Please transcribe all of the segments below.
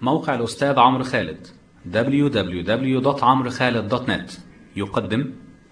موقع الأستاذ عمرو خالد www.عمرخالد.net يقدم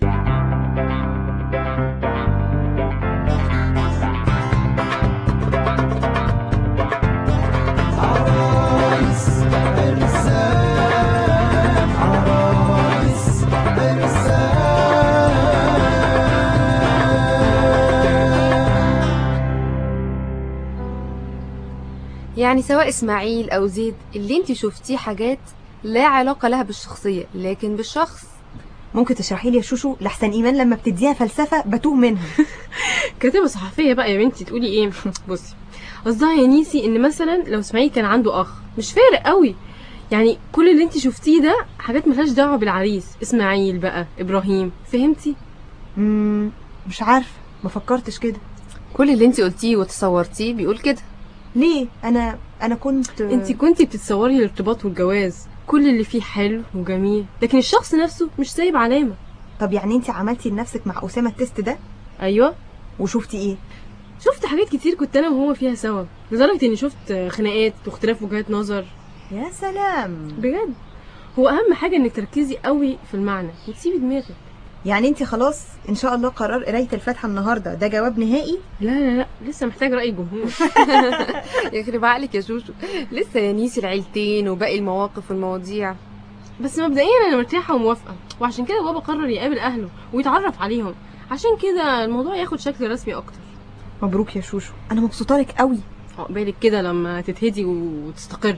يعني سواء اسماعيل او زيد اللي انت شفتيه حاجات لا علاقة لها بالشخصية لكن بالشخص ممكن تشرحي لي يا شوشو لحسن ايمان لما بتديها فلسفه بتوه منها كاتبة صحفية بقى يا بنتي تقولي ايه بصي قصدها يا نيسي ان مثلا لو اسماعيل كان عنده اخ مش فارق قوي يعني كل اللي انت شفتيه ده حاجات ملهاش دعوة بالعريس اسماعيل بقى ابراهيم فهمتي امم مش عارفه ما فكرتش كده كل اللي انت قلتيه وتصورتيه بيقول كده ليه انا انا كنت انت كنتي بتتصوري الارتباط والجواز كل اللي فيه حلو وجميل لكن الشخص نفسه مش سايب علامة طب يعني انت عملتي لنفسك مع اسامه التست ده ايوه وشفتي ايه شفت حاجات كتير كنت انا وهو فيها سوا لدرجة اني شفت خناقات واختلاف وجهات نظر يا سلام بجد هو اهم حاجة انك تركزي قوي في المعنى وتسيبي دماغك يعني انت خلاص ان شاء الله قرار قرايه الفاتحه النهارده ده جواب نهائي لا لا لا لسه محتاج رأي الجمهور يخرب عقلك يا شوشو لسه يا نيسي العيلتين وباقي المواقف والمواضيع بس مبدئيا انا مرتاحة وموافقة وعشان كده بابا قرر يقابل اهله ويتعرف عليهم عشان كده الموضوع ياخد شكل رسمي اكتر مبروك يا شوشو انا مبسوطه لك قوي عقبالك كده لما تتهدي وتستقري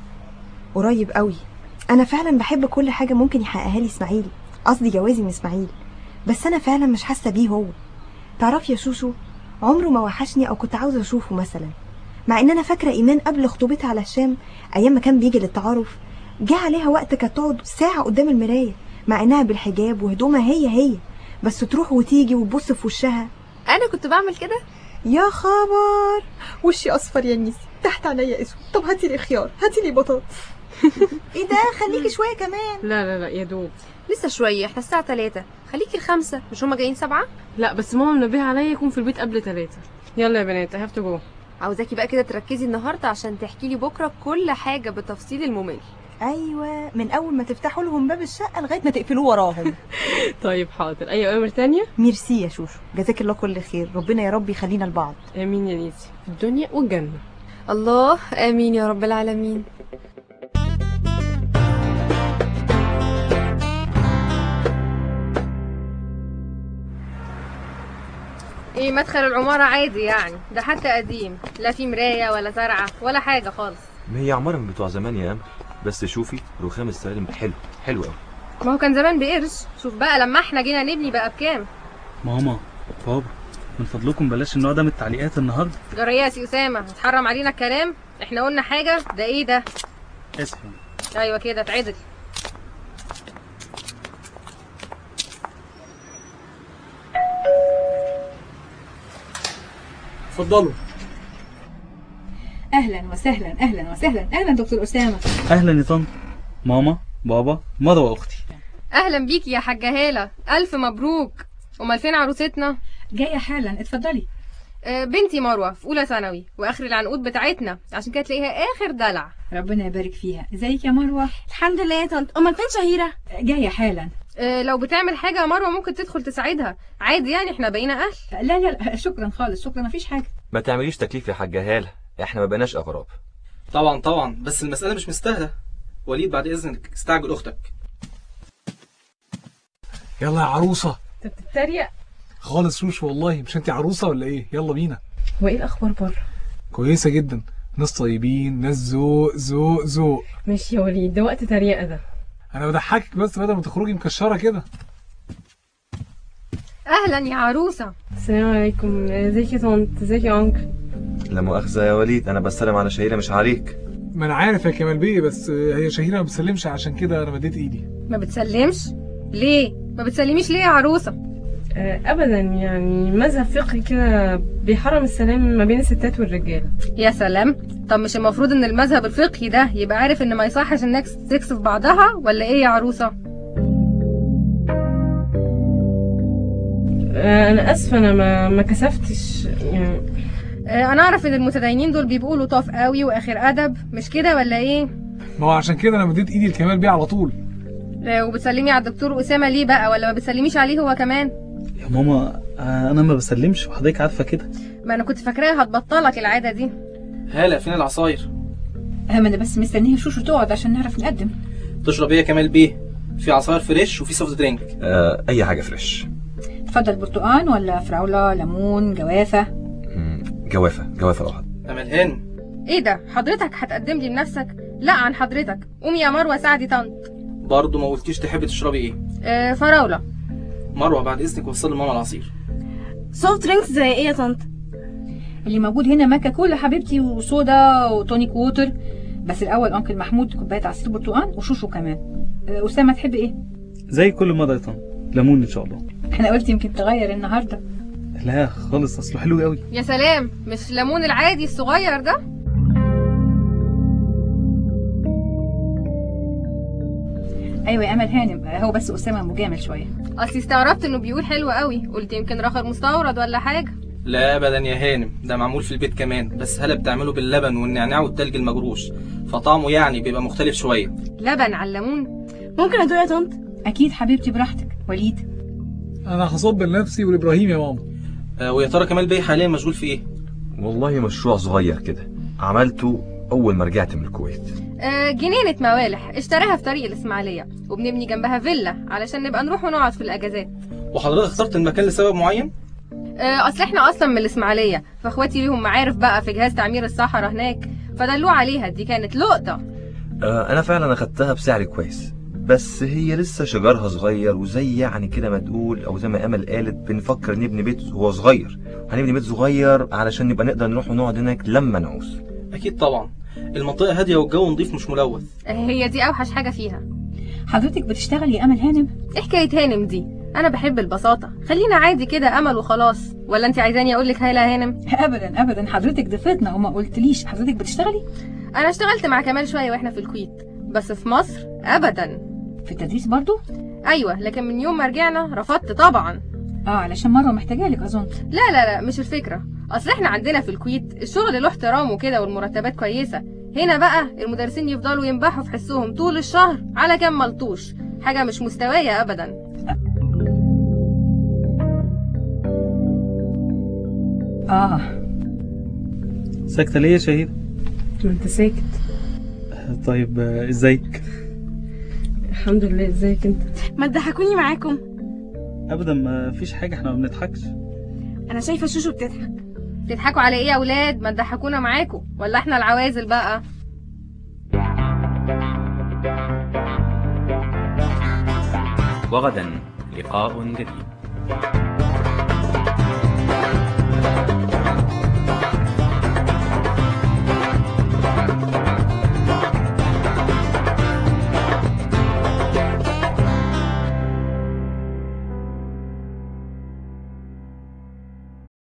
قريب قوي انا فعلا بحب كل حاجه ممكن يحققها لي اسماعيل قصدي جوازي من اسماعيل بس انا فعلا مش حاسه بيه هو تعرفي يا شوشو عمره ما وحشني او كنت عاوزه اشوفه مثلا مع ان انا فاكره ايمان قبل خطوبتها على الشام ايام ما كان بيجي للتعارف جه عليها وقت كانت تقعد ساعه قدام المرايه مع انها بالحجاب وهدومها هي هي بس تروح وتيجي وتبص في وشها انا كنت بعمل كده يا خبر وشي اصفر يا نيسي تحت عليا اسود طب هاتي لي خيار هاتي لي بطاطس ايه ده خليكي شويه كمان لا لا لا يا دوب لسه شوية احنا الساعة تلاتة خليكي الخمسة مش هما جايين سبعة لا بس ماما منبهة عليا يكون في البيت قبل ثلاثة يلا يا بنات I have to go عاوزاكي بقى كده تركزي النهاردة عشان تحكي لي بكرة كل حاجة بالتفصيل الممل ايوه من اول ما تفتحوا لهم باب الشقه لغايه ما تقفلوه وراهم طيب حاضر أي أوامر تانية ميرسي يا شوشو جزاك الله كل خير ربنا يا رب يخلينا لبعض آمين يا نيسي في الدنيا والجنة الله امين يا رب العالمين ايه مدخل العمارة عادي يعني ده حتى قديم لا في مراية ولا زرعة ولا حاجة خالص ما هي عمارة من بتوع زمان يا أمل بس شوفي رخام السلالم حلو حلو قوي ما هو كان زمان بقرش شوف بقى لما احنا جينا نبني بقى بكام ماما بابا من فضلكم بلاش النوع ده من التعليقات النهارده جريات يا اسامة هتحرم علينا الكلام احنا قلنا حاجة ده ايه ده اسف ايوه كده اتعدل اتفضلوا اهلا وسهلا اهلا وسهلا اهلا دكتور اسامه اهلا يا طنط ماما بابا مروه اختي اهلا بيكي يا حاجة هالة الف مبروك امال فين عروستنا جايه حالا اتفضلي آه، بنتي مروة في أولى ثانوي وآخر العنقود بتاعتنا عشان كده تلاقيها آخر دلع ربنا يبارك فيها ازيك يا مروه الحمد لله يا طنط أمال فين شهيرة جايه حالا آه، لو بتعمل حاجة يا مروة ممكن تدخل تساعدها عادي يعني احنا بقينا أهل لا لا لا شكرا خالص شكرا مفيش حاجه ما تعمليش تكليف يا حاجة هالة احنا ما بقناش أغراب طبعا طبعا بس المسألة مش مستاهلة وليد بعد إذنك استعجل أختك يلا يا عروسة أنت بتتريق خالص شوش والله مش انت عروسة ولا ايه يلا بينا هو إيه الأخبار بره كويسة جدا ناس طيبين ناس ذوق ذوق ذوق ماشي يا وليد ده وقت تريقة ده انا بضحكك بس بدل ما تخرجي مكشرة كده أهلا يا عروسة السلام عليكم ازيك يا طنط ازيك يا أنكل لا مؤاخذة يا وليد أنا بسلم على شهيرة مش عليك ما انا عارف يا كمال بيه بس هي شهيرة ما بتسلمش عشان كده انا مديت ايدي ما بتسلمش ليه ما بتسلميش ليه يا عروسة آه، أبدا يعني مذهب فقهي كده بيحرم السلام ما بين الستات والرجالة يا سلام طب مش المفروض ان المذهب الفقهي ده يبقى عارف ان ما يصحش انك تكسف بعضها ولا ايه يا عروسة آه، أنا آسفة أنا ما ما كسفتش يعني آه، انا اعرف ان المتدينين دول بيبقوا لطاف قوي واخر ادب مش كده ولا ايه ما هو عشان كده انا مديت ايدي لكمال بيه على طول آه، وبتسلمي على الدكتور اسامه ليه بقى ولا ما بتسلميش عليه هو كمان يا ماما آه، انا ما بسلمش وحضرتك عارفه كده ما انا كنت فاكراها هتبطلك العاده دي هالة فين العصاير اهم انا بس مستنيه شوشو تقعد عشان نعرف نقدم تشرب ايه يا كمال بيه في عصاير فريش وفي سوفت درينك آه اي حاجه فريش اتفضل برتقان ولا فراوله ليمون جوافه مم، جوافه جوافه واحد امل هانم ايه ده حضرتك هتقدم لي بنفسك لا عن حضرتك قومي يا مروه ساعدي طنط برضه ما قلتيش تحبي تشربي ايه آه فراوله مروه بعد اذنك وصلي لماما العصير سوفت درينكس زي ايه يا طنط اللي موجود هنا ماكا كولا حبيبتي وصودا وتونيك ووتر بس الاول انكل محمود كوبايه عصير برتقان وشوشو كمان أه، اسامه تحب ايه زي كل مره يا طنط ليمون ان شاء الله انا قلت يمكن تغير النهارده لا خالص اصله حلو قوي يا سلام مش ليمون العادي الصغير ده ايوه يا امل هانم أه، هو بس اسامه مجامل شويه اصلي استغربت انه بيقول حلو قوي قلت يمكن رخر مستورد ولا حاجه لا ابدا يا هانم ده معمول في البيت كمان بس هلا بتعمله باللبن والنعناع والتلج المجروش فطعمه يعني بيبقى مختلف شويه لبن على الليمون ممكن ادوق يا طنط اكيد حبيبتي براحتك وليد انا هصب لنفسي ولابراهيم يا ماما آه ويا ترى كمال بيه حاليا مشغول في ايه والله مشروع صغير كده عملته اول ما رجعت من الكويت آه جنينه موالح اشتراها في طريق الاسماعيليه وبنبني جنبها فيلا علشان نبقى نروح ونقعد في الاجازات وحضرتك اخترت المكان لسبب معين آه، اصل احنا اصلا من الاسماعيليه فاخواتي ليهم معارف بقى في جهاز تعمير الصحراء هناك فدلوه عليها دي كانت لقطه آه انا فعلا اخدتها بسعر كويس بس هي لسه شجرها صغير وزي يعني كده ما تقول او زي ما امل قالت بنفكر نبني بيت هو صغير هنبني بيت صغير علشان نبقى نقدر نروح ونقعد هناك لما نعوز اكيد طبعا المنطقه هاديه والجو نظيف مش ملوث آه، هي دي اوحش حاجه فيها حضرتك بتشتغل يا امل هانم ايه حكايه هانم دي انا بحب البساطه خلينا عادي كده امل وخلاص ولا انت عايزاني اقول لك هاله هانم ابدا ابدا حضرتك ضيفتنا وما قلتليش حضرتك بتشتغلي انا اشتغلت مع كمال شويه واحنا في الكويت بس في مصر ابدا في التدريس برضو ايوه لكن من يوم ما رجعنا رفضت طبعا اه علشان مره محتاجه لك اظن لا لا لا مش الفكره اصل احنا عندنا في الكويت الشغل له احترامه كده والمرتبات كويسه هنا بقى المدرسين يفضلوا ينبحوا في حسهم طول الشهر على كام ملطوش حاجه مش مستويه ابدا اه ساكته ليه يا شهير ما انت ساكت طيب آه، ازيك الحمد لله ازيك انت ما تضحكوني معاكم ابدا ما فيش حاجه احنا ما بنضحكش انا شايفه شوشو بتضحك تضحكوا على ايه يا اولاد ما تضحكونا معاكم ولا احنا العوازل بقى وغدا لقاء جديد